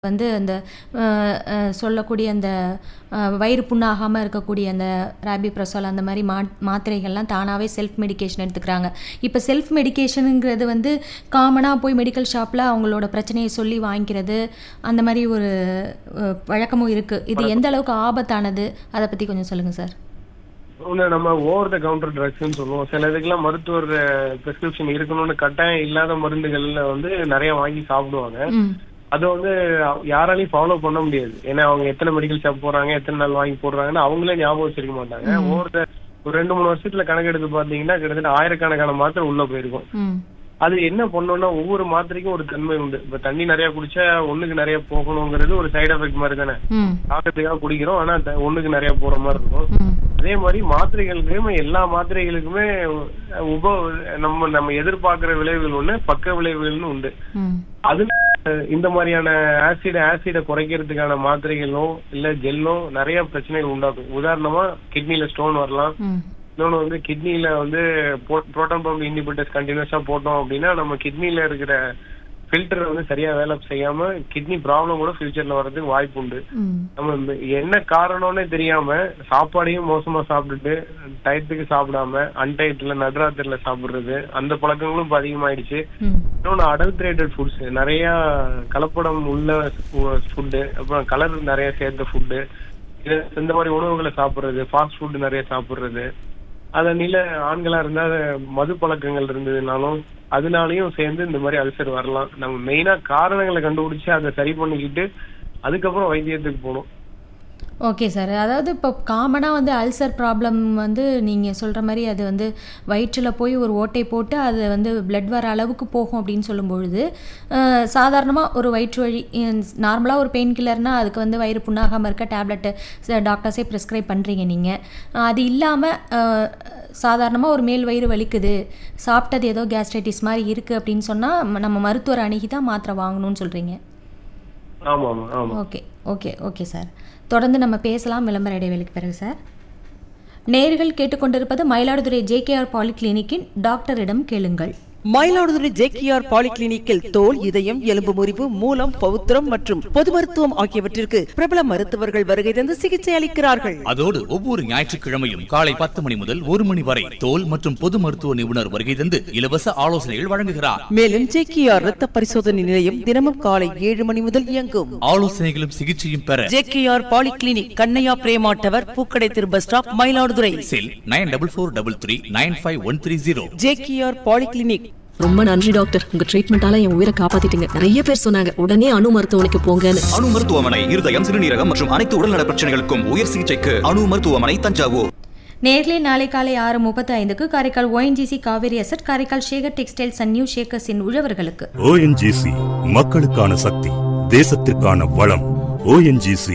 வந்து அந்த அ, அ, சொல்லக்கூடிய அந்த அ, வயிறு புண்ணாகாமல் இருக்கக்கூடிய அந்த ராபிப்ரசோல் அந்த மாதிரி மா மாத்திரைகள்லாம் தானாகவே செல்ஃப் மெடிகேஷன் எடுத்துக்கிறாங்க இப்போ செல்ஃப் மெடிகேஷனுங்கிறது வந்து காமனாக போய் மெடிக்கல் ஷாப்பில் அவங்களோட பிரச்சனையை சொல்லி வாங்கிக்கிறது அந்த மாதிரி ஒரு அ, பழக்கமும் இருக்குது இது எந்த அளவுக்கு ஆபத்தானது அதை பற்றி கொஞ்சம் சொல்லுங்கள் சார் ஒண்ணு நம்ம ஓவர் த கவுண்டர் ட்ரக்ஸ்னு சொல்லுவோம் சில இதுக்கெல்லாம் மருத்துவர் பிரிஸ்கிரிப்ஷன் இருக்கணும்னு கட்டாயம் இல்லாத மருந்துகள்ல வந்து நிறைய வாங்கி சாப்பிடுவாங்க ம் அது வந்து யாராலையும் ஃபாலோ பண்ண முடியாது ஏன்னா அவங்க எத்தனை மெடிக்கல் ஷாப் போறாங்க எத்தனை நாள் வாங்கி போடுறாங்கன்னு அவங்களே ஞாபகம் வச்சிருக்க மாட்டாங்க ஓவர் த ஒரு ரெண்டு மூணு வருஷத்துல கணக்கெடுத்து பாத்தீங்கன்னா கிட்டத்தட்ட ஆயிரக்கணக்கான மாத்திரை உள்ள போயிருக்கும் ம் அது என்ன பண்ணணும்னா ஒவ்வொரு மாத்திரைக்கும் ஒரு தன்மை உண்டு இப்ப தண்ணி நிறைய குடிச்சா ஒண்ணுக்கு நிறைய போகணுங்கிறது ஒரு சைடு எஃபெக்ட் மாதிரி தானே ம் தாக்கத்துக்காக குடிக்கிறோம் ஆனா த- ஒண்ணுக்கு நிறைய போற மாதிரி இருக்கும் ம் அதே மாதிரி மாத்திரைகளுக்குமே எல்லா மாத்திரைகளுக்குமே உப நம்ம நம்ம எதிர்பார்க்கிற விளைவுகள் ஒண்ணு பக்க விளைவுகள்னு உண்டு ம் அது இந்த மாதிரியான ஆசிட் ஆசிட குறைக்கிறதுக்கான மாத்திரைகளோ இல்ல ஜெல்லோ நிறைய பிரச்சனைகள் உண்டாக்கும் உதாரணமா கிட்னில ஸ்டோன் வரலாம் ம் இன்னொன்னு வந்து கிட்னில வந்து புரோட்டான் பம்ப் இண்டிபெண்டன்ஸ் கண்டினியூஸா போட்டோம் அப்படின்னா நம்ம கிட்னில இருக்கிற ஃபில்டர் வந்து சரியா வேலை செய்யாம கிட்னி ப்ராப்ளம் கூட ஃபியூச்சர்ல வர்றதுக்கு வாய்ப்பு உண்டு ம் நம்ம இந்த என்ன காரணம்னே தெரியாம சாப்பாடையும் மோசமா சாப்பிட்டுட்டு டயத்துக்கு சாப்பிடாம அன்டயத்துல நடுராத்திரில சாப்பிடுறது அந்த பழக்கங்களும் இப்ப அதிகமாயிடுச்சு ம் இன்னொன்னு அடல்ட்ரேட்டட் ஃபுட்ஸ் நிறைய கலப்படம் உள்ள ஃபுட்டு அப்புறம் கலர் நிறைய சேர்த்த ஃபுட்டு இந்த மாதிரி உணவுகளை சாப்பிடுறது ஃபாஸ்ட் ஃபுட் நிறைய சாப்பிடுறது அதனில ஆண்களா இருந்தா மது பழக்கங்கள் இருந்ததுனாலும் அதனாலயும் சேர்ந்து இந்த மாதிரி அல்சர் வரலாம் நம்ம மெயினா காரணங்களை கண்டுபிடிச்சு அதை சரி பண்ணிக்கிட்டு அதுக்கப்புறம் வைத்தியத்துக்கு போகணும் ஓகே சார் அதாவது இப்போ காமனாக வந்து அல்சர் ப்ராப்ளம் வந்து நீங்கள் சொல்கிற மாதிரி அது வந்து வயிற்றில் போய் ஒரு ஓட்டை போட்டு அது வந்து பிளட் வர அளவுக்கு போகும் அப்படின்னு சொல்லும் பொழுது சாதாரணமாக ஒரு வயிற்று வழி நார்மலாக ஒரு பெயின் கில்லர்னால் அதுக்கு வந்து வயிறு புண்ணாகாமல் இருக்க டேப்லெட்டு டாக்டர்ஸே ப்ரிஸ்கிரைப் பண்ணுறீங்க நீங்கள் அது இல்லாமல் சாதாரணமாக ஒரு மேல் வயிறு வலிக்குது சாப்பிட்டது ஏதோ கேஸ்ட்ரைட்டிஸ் மாதிரி இருக்குது அப்படின்னு சொன்னால் நம்ம மருத்துவர் அணுகி தான் மாத்திரை வாங்கணும்னு சொல்கிறீங்க ஆமா ஆமா ஆமா ஓகே ஓகே ஓகே சார் தொடர்ந்து நம்ம பேசலாம் விளம்பர இடைவெளிக்கு பிறகு சார் நேர்கள் கேட்டுக்கொண்டிருப்பது மயிலாடுதுறை ஜேகேஆர் பாலிகிளினிக்கின் டாக்டரிடம் கேளுங்கள் மயிலாடுதுறை ஜேகேஆர் பாலிகிளினிக்கில் தோல் இதயம் எலும்பு முறிவு மூலம் பவுத்திரம் மற்றும் பொது மருத்துவம் ஆகியவற்றிற்கு பிரபல மருத்துவர்கள் வருகை தந்து சிகிச்சை அளிக்கிறார்கள் அதோடு ஒவ்வொரு ஞாயிற்றுக்கிழமையும் காலை பத்து மணி முதல் ஒரு மணி வரை தோல் மற்றும் பொது மருத்துவ நிபுணர் வருகை தந்து இலவச ஆலோசனைகள் வழங்குகிறார் மேலும் ஜேகேஆர் ரத்த பரிசோதனை நிலையம் தினமும் காலை ஏழு மணி முதல் இயங்கும் ஆலோசனைகளும் சிகிச்சையும் பெற JKR polyclinic Kannaiya Prema tower பூக்கடை திரு bus stop Mayiladuthurai cell nine double four double three nine five one three zero JKR polyclinic ரொம்ப நன்றி டாக்டர் உங்க ட்ரீட்மெண்டால என் உயிரை காப்பாத்திட்டீங்க நிறைய பேர் சொன்னாங்க உடனே அணு மருத்துவமனைக்கு போங்கன்னு அணு மருத்துவமனை இருதயம் சிறுநீரகம் மற்றும் அனைத்து உடல்நல பிரச்சனைகளுக்கும் உயர் சிகிச்சைக்கு அணு மருத்துவமனை தஞ்சாவூர் நேர்களே நாளை காலை ஆறு முப்பத்தி ஐந்துக்கு Karaikal ONGC Kaveri asset Karaikal Shekar textiles and new ஷேக்கர்ஸின் உழவர்களுக்கு ஓஎன்ஜிசி மக்களுக்கான சக்தி தேசத்திற்கான வளம் ஓஎன்ஜிசி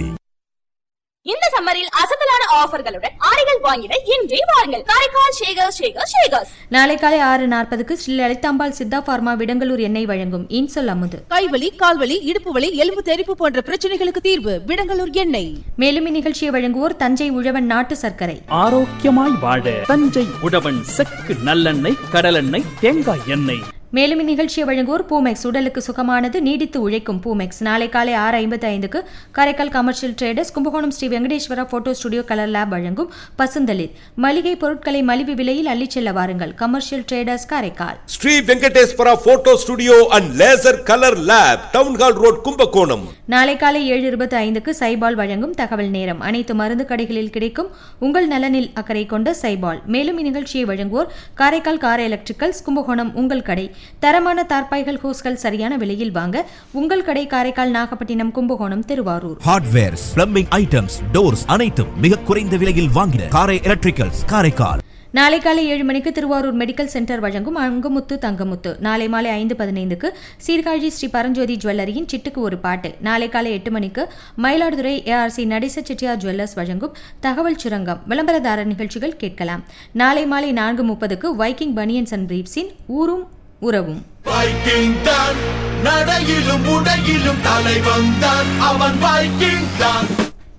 இந்த சம்மரில் அசத்தலான ஆஃபர்களுடன் ஆடைகள் வாங்கிட இன்றே வாருங்கள் காரைக்கால் ஷேகர் ஷேகர் ஷேகர்ஸ் நாளை காலை ஆறு நாற்பதுக்கு ஸ்ரீ லலிதாம்பாள் சித்தா பார்மா விடங்கலூர் எண்ணெய் வழங்கும் இன்சொல் அமுது கைவலி கால்வலி இடுப்பு வலி எலும்பு தெறிப்பு போன்ற பிரச்சனைகளுக்கு தீர்வு விடங்கலூர் எண்ணெய் மேலும் இந்நிகழ்ச்சியை வழங்குவோர் தஞ்சை உழவன் நாட்டு சர்க்கரை ஆரோக்கியமாய் வாழ தஞ்சை உழவன் செக்கு நல்லெண்ணெய் கடலெண்ணெய் தேங்காய் எண்ணெய் மேலும் இந்நிகழ்ச்சியை வழங்குவோர் பூமெக்ஸ் உடலுக்கு சுகமானது நீடித்து உழைக்கும் பூமெக்ஸ் நாளை காலை ஆறு ஐம்பத்தி ஐந்துக்கு Karaikal commercial traders Kumbakonam Sri Venkateswara photo studio colour lab வழங்கும் பசுந்தளிர் மளிகை பொருட்களை மலிவு விலையில் அள்ளிச் செல்ல வாருங்கள் commercial traders Karaikal Sri Venkateswara photo studio and laser colour lab town hall road Kumbakonam நாளை காலை ஏழு இருபத்தி ஐந்துக்கு சைபால் வழங்கும் தகவல் நேரம் அனைத்து மருந்து கடைகளில் கிடைக்கும் உங்கள் நலனில் அக்கறை கொண்ட சைபால் மேலும் இந்நிகழ்ச்சியை வழங்குவோர் காரைக்கால் கார எலக்ட்ரிக்கல்ஸ் கும்பகோணம் உங்கள் கடை தரமான தார்பாய்கள் ஹோஸ்கள் சரியான விலையில் வாங்க உங்கள் கடை Karaikal Nagapattinam Kumbakonam Thiruvarur hardwares plumbing items doors அனைத்தும் மிக குறைந்த விலையில் வாங்கின காரை எலக்ட்ரிக்கல்ஸ் காரைக்கால் நாளை காலை ஏழு மணிக்கு திருவாரூர் மெடிக்கல் சென்டர் வழங்கும் அங்கமுத்து தங்கமுத்து நாளை மாலை ஐந்து பதினைந்துக்கு சீர்காழி ஸ்ரீ பரஞ்சோதி ஜுவல்லரியின் சிட்டுக்கு ஒரு பாட்டு நாளை காலை எட்டு மணிக்கு மயிலாடுதுறை ஏஆர்சி நடேச செட்டியார் ஜுவல்லர்ஸ் வழங்கும் தகவல் சுரங்கம் விளம்பரதாரர் நிகழ்ச்சிகள் கேட்கலாம் நாளை மாலை நான்கு முப்பதுக்கு வைக்கிங் பனியன்ஸ் அண்ட் பிரீப்ஸின் ஊரும் உறவும் வைக்கிங் தான் நடையிலும் உடையிலும் தலைவன் தான் அவன் வைக்கிங் தான்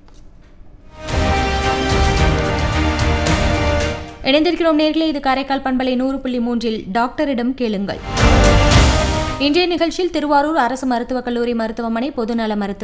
இணைந்திருக்கிறோம் நேர்களே இது காரைக்கால் பண்பலை நூறு புள்ளி மூன்றில் டாக்டரிடம் கேளுங்கள் இன்றைய நிகழ்ச்சியில் திருவாரூர் அரசு மருத்துவக் கல்லூரி மருத்துவமனை பொதுநல மருத்துவ